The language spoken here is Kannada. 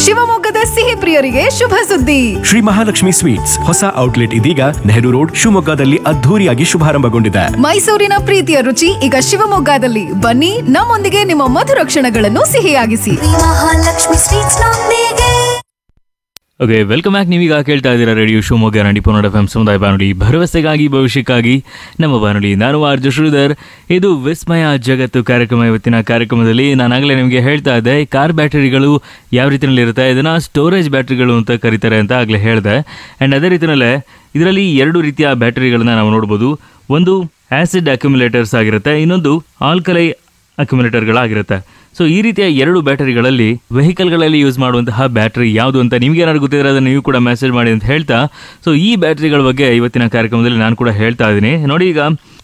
ಶಿವಮೊಗ್ಗದ ಸಿಹಿ ಪ್ರಿಯರಿಗೆ ಶುಭ ಸುದ್ದಿ ಶ್ರೀ ಮಹಾಲಕ್ಷ್ಮಿ ಸ್ವೀಟ್ಸ್ ಹೊಸ ಔಟ್ಲೆಟ್ ಇದೀಗ ನೆಹರು ರೋಡ್ ಶಿವಮೊಗ್ಗದಲ್ಲಿ ಅದ್ಧೂರಿಯಾಗಿ ಶುಭಾರಂಭಗೊಂಡಿದೆ ಮೈಸೂರಿನ ಪ್ರೀತಿಯ ರುಚಿ ಈಗ ಶಿವಮೊಗ್ಗದಲ್ಲಿ ಬನ್ನಿ ನಮ್ಮೊಂದಿಗೆ ನಿಮ್ಮ ಮಧುರ ಕ್ಷಣಗಳನ್ನು ಸಿಹಿಯಾಗಿಸಿ ಮಹಾಲಕ್ಷ್ಮಿ ಸ್ವೀಟ್ಸ್ ನೊಂದಿಗೆ ಓಕೆ ವೆಲ್ಕಮ್ ಬ್ಯಾಕ್ ನೀವೀಗ ಕೇಳ್ತಾ ಇದ್ದೀರಾ ರೇಡಿಯೋ ಶಿವಮೊಗ್ಗ ನಾಡಿ ಪುನೋಡ ಎಫ್ ಸಮುದಾಯ ಬಾನುಲಿ ಭರವಸೆಗಾಗಿ ಭವಿಷ್ಯಕ್ಕಾಗಿ ನಮ್ಮ ಬಾನುಲಿ ನಾನು ಆರ್ಜು ಶ್ರೀಧರ್ ಇದು ವಿಸ್ಮಯ ಜಗತ್ತು ಕಾರ್ಯಕ್ರಮ ಇವತ್ತಿನ ಕಾರ್ಯಕ್ರಮದಲ್ಲಿ ನಾನಾಗಲೇ ನಿಮಗೆ ಹೇಳ್ತಾ ಇದ್ದೆ ಕಾರ್ ಬ್ಯಾಟರಿಗಳು ಯಾವ ರೀತಿಯಲ್ಲಿ ಇರುತ್ತೆ ಇದನ್ನು ಸ್ಟೋರೇಜ್ ಬ್ಯಾಟರಿಗಳು ಅಂತ ಕರೀತಾರೆ ಅಂತ ಆಗಲೇ ಹೇಳಿದೆ ಆ್ಯಂಡ್ ಅದೇ ರೀತಿಯಲ್ಲೇ ಇದರಲ್ಲಿ ಎರಡು ರೀತಿಯ ಬ್ಯಾಟರಿಗಳನ್ನ ನಾವು ನೋಡ್ಬೋದು ಒಂದು ಆ್ಯಸಿಡ್ ಅಕ್ಯುಮುಲೇಟರ್ಸ್ ಆಗಿರುತ್ತೆ ಇನ್ನೊಂದು ಆಲ್ಕಲೈ ಅಕ್ಯುಮುಲೇಟರ್ಗಳಾಗಿರುತ್ತೆ ಸೊ ಈ ರೀತಿಯ ಎರಡು ಬ್ಯಾಟರಿಗಳಲ್ಲಿ ವೆಹಿಕಲ್ಗಳಲ್ಲಿ ಯೂಸ್ ಮಾಡುವಂತಹ ಬ್ಯಾಟರಿ ಯಾವುದು ಅಂತ ನಿಮ್ಗೆ ಏನಾದ್ರು ಗೊತ್ತಿದ್ರೆ ಅದನ್ನು ನೀವು ಕೂಡ ಮೆಸೇಜ್ ಮಾಡಿ ಅಂತ ಹೇಳ್ತಾ ಸೊ ಈ ಬ್ಯಾಟರಿಗಳ ಬಗ್ಗೆ ಇವತ್ತಿನ ಕಾರ್ಯಕ್ರಮದಲ್ಲಿ ನಾನು ಕೂಡ ಹೇಳ್ತಾ ಇದ್ದೀನಿ ನೋಡಿ ಈಗ